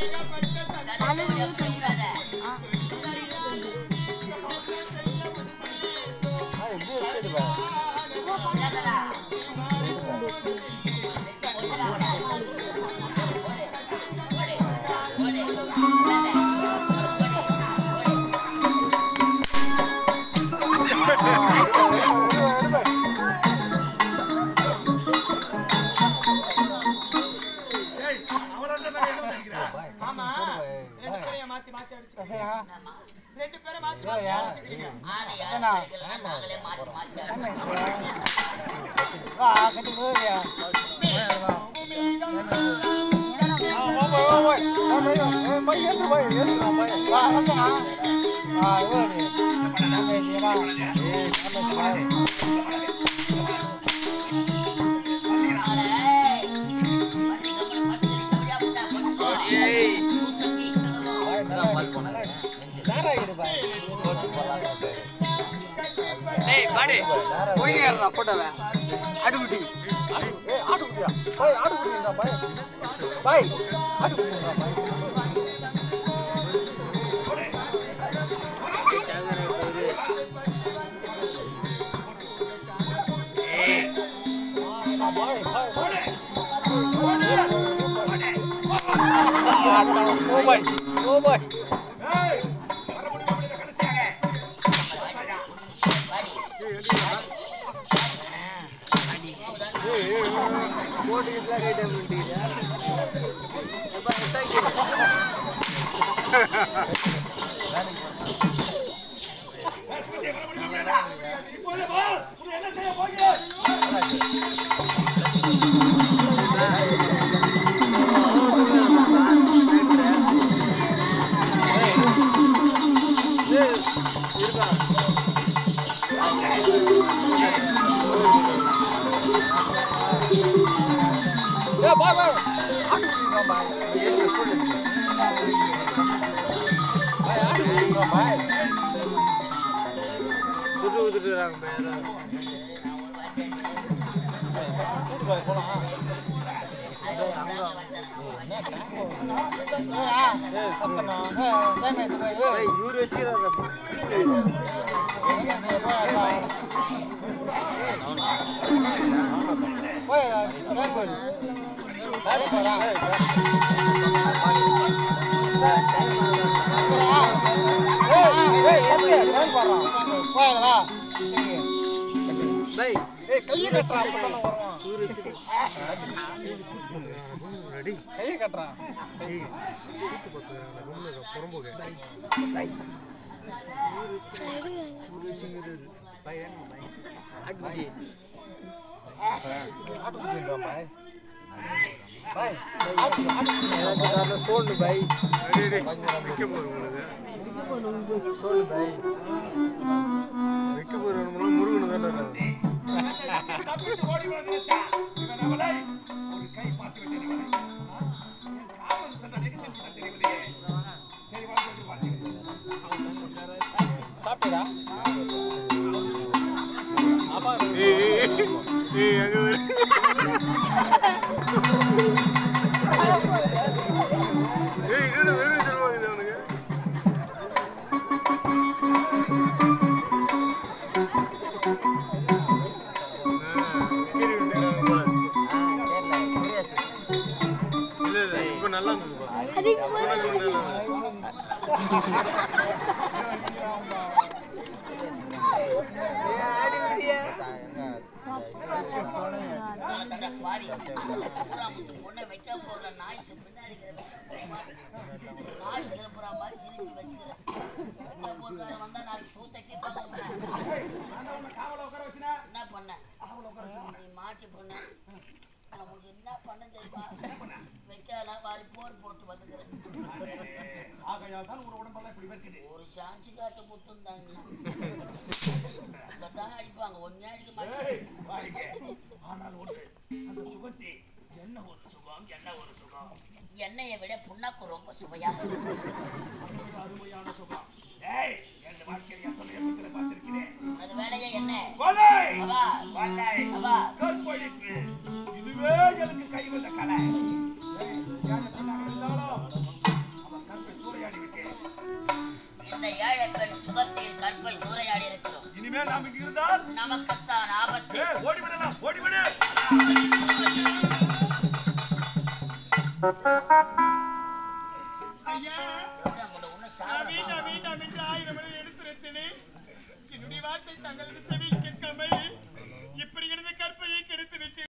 ஆமா ரெண்டு பேரையும் மாத்தி மாத்தி அடிச்சுக்கிறீங்க ரெண்டு பேரும் மாத்தி மாத்தி அடிச்சுக்கிறீங்க டேய் பாடு போய்ங்கறா போட்டவன் ஆட்டுக்குட்டி ஏய் ஆட்டுக்குட்டியா பாய் ஆட்டுக்குட்டியா பாய் பாய் ஆட்டுக்குட்டியா பாய் பாய் பாய் ஓ பாய் ஓ பாய் போட்டுக்கிட்டு கைட்ட பண்ணிட்டீங்க ஏய் பாய் பாய் ஆட்டுக்குட்டியா பாய் என்ன சொல்லு பாய் ஆட்டுக்குட்டியா பாய் துரு உதுறாங்க பேரா பாய் போலாம் ஏய் சத்தனா ஏய் இவரு வச்சிராங்க போய் நான் போய் பாரு போறா ஏய் ஏய் ஏய் நான் போறா போயடா டேய் ஏய் கையை கட்டறா அப்பதான் வருவான் ரெடி கையை கட்டறா சோழு பை சோழு பை தப்பிச்சு ஓடி வந்தா இவன் அவளை ஒரு கை பார்த்து விட்டேன் இவனை. ஆ? என் காவல் சொன்ன ரகசியம் கூட தெரியவில்லையே சரி வந்து வந்து பார்க்கிறேன் சாப்பிட்டா ஆமா பாரி பொண்ணை வைக்க போடுற நாய் செ- பின்னாடி இருக்கிற நாய் சிறப்புறா மாதிரி சிரிப்பி வச்சுக்கிறேன் வைக்க போடுறத வந்தா நாளைக்கு சூத்தக்கி காவல உட்கார வச்சுனா என்ன பண்ண நீ மாட்டி பொண்ண நான் உனக்கு என்ன பண்ண தெரியுமா வைக்கலாம் வாரி போர் போட்டு வந்துக்கிறேன் ஆகையால் தான் ஒரு உடம்பெல்லாம் இப்படி இருக்குது ஒரு சான்ஸ் காட்ட கொடுத்துருந்தாங்க தான் அடிப்பாங்க ஒன்னே அடிக்க மாட்டேன் ஏய், வாங்க. ஆனால் ஒன்று அந்த சுகத்தி என்ன ஒரு சுகம் என்ன ஒரு சுகம் எண்ணெயை விட புண்ணாக்கு ரொம்ப சுவையாக இருக்கும். ஒரு அருமையான சுகம் ஏய் என் வாழ்க்கையில் எத்தனை இடத்துல பார்த்திருக்கிறேன் அது வேலையே என்ன கொலை அவா கொள்ளை அவா கற்பழிப்பு இதுவே எனக்கு கை வந்த கலை ஏய், ஏன் சொன்னாங்க இருந்தாலும் இனிமேல் நாம் இங்கு இருந்தால் நமக்குத்தான் ஆபத்து ஏய், ஓடிவிடலாம் ஓடிவிடு ஐயா எவ்வளவு முடி ஒன்றும் நான் சாப்பிட வேண்டாம் வேண்டாம் என்று ஆயிரம் முறை எடுத்துரைத்தேனே என்னுடைய வார்த்தை தங்களது செவியில் கேட்காமல் இப்படி எனது கற்பையை கெடுத்து விட்டு